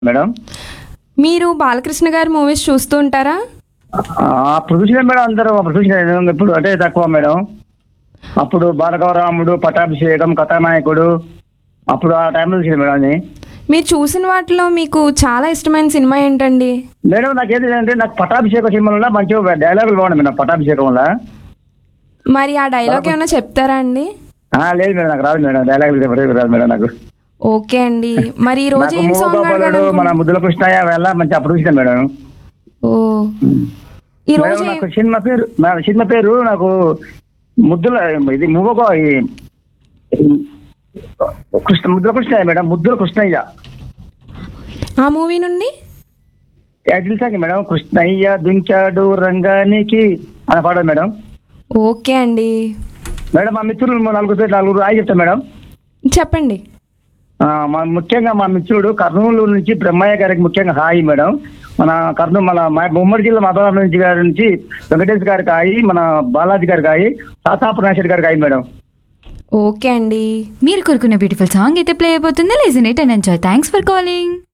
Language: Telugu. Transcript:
మేడం మీరు బాలకృష్ణ గారి మూవీస్ చూస్తూ ఉంటారా ఆ, అప్పుడు చూసిన మేడం అందరూ అప్పుడు చూసిన ఇప్పుడు అంటే తక్కువ మేడం అప్పుడు బాలగౌరాముడు పట్టాభిషేకం కథానాయకుడు అప్పుడు ఆ టైంలో చూసిన మేడం అది మీరు చూసిన వాటిలో మీకు చాలా ఇష్టమైన సినిమా ఏంటండి మేడం నాకు ఏంటి అంటే నాకు పట్టాభిషేకం సినిమాలో మంచిగా డైలాగులు బాగున్నాయి మేడం పట్టాభిషేకం వల్ల మరి ఆ డైలాగ్ ఏమైనా చెప్తారా అండి ఆ, లేదు మేడం నాకు రాదు మేడం డైలాగులు చెప్పలేదు రాదు మేడం నాకు ఓకే అండి మరి ఈ రోజు నాకు ఏం సాంగ్ మూగోపాలుడు మన అడగాలనుకుంటున్నారు? ముద్దుల కృష్ణయ్య వెళ్ళ మంచి అప్పుడు చూసిన మేడం ఓ ఈ రోజు మేడం నాకు సినిమా పేరు నా సినిమా పేరు నాకు ముద్దుల ఇది మూగో కృష్ణ ముద్దుల కృష్ణయ్య మేడం ముద్దుల కృష్ణయ్య ఆ మూవీ నుండి తెలుసాకి మేడం కృష్ణయ్య దుంచాడు రంగానికి అని పాడదు మేడం ఓకే అండి మేడం మా మిత్రులు నలుగురు నలుగురు ఆయి చెప్తా మేడం చెప్పండి ఆ, మా ముఖ్యంగా మా మిత్రుడు కర్నూలు నుంచి బ్రహ్మయ్య గారికి ముఖ్యంగా హాయి మేడం మన కర్నూలు మన మా- ఉమ్మడి జిల్లా మధుర నుంచి గారి నుంచి వెంకటేష్ గారికి హాయి మన బాలాజీ గారికి హాయి తాతాపురాశేరి గారికి హాయి మేడం ఓకే అండి మీరు కోరుకున్న బ్యూటిఫుల్ సాంగ్ అయితే ప్లే అయిపోతుంది listen it and enjoy thanks for calling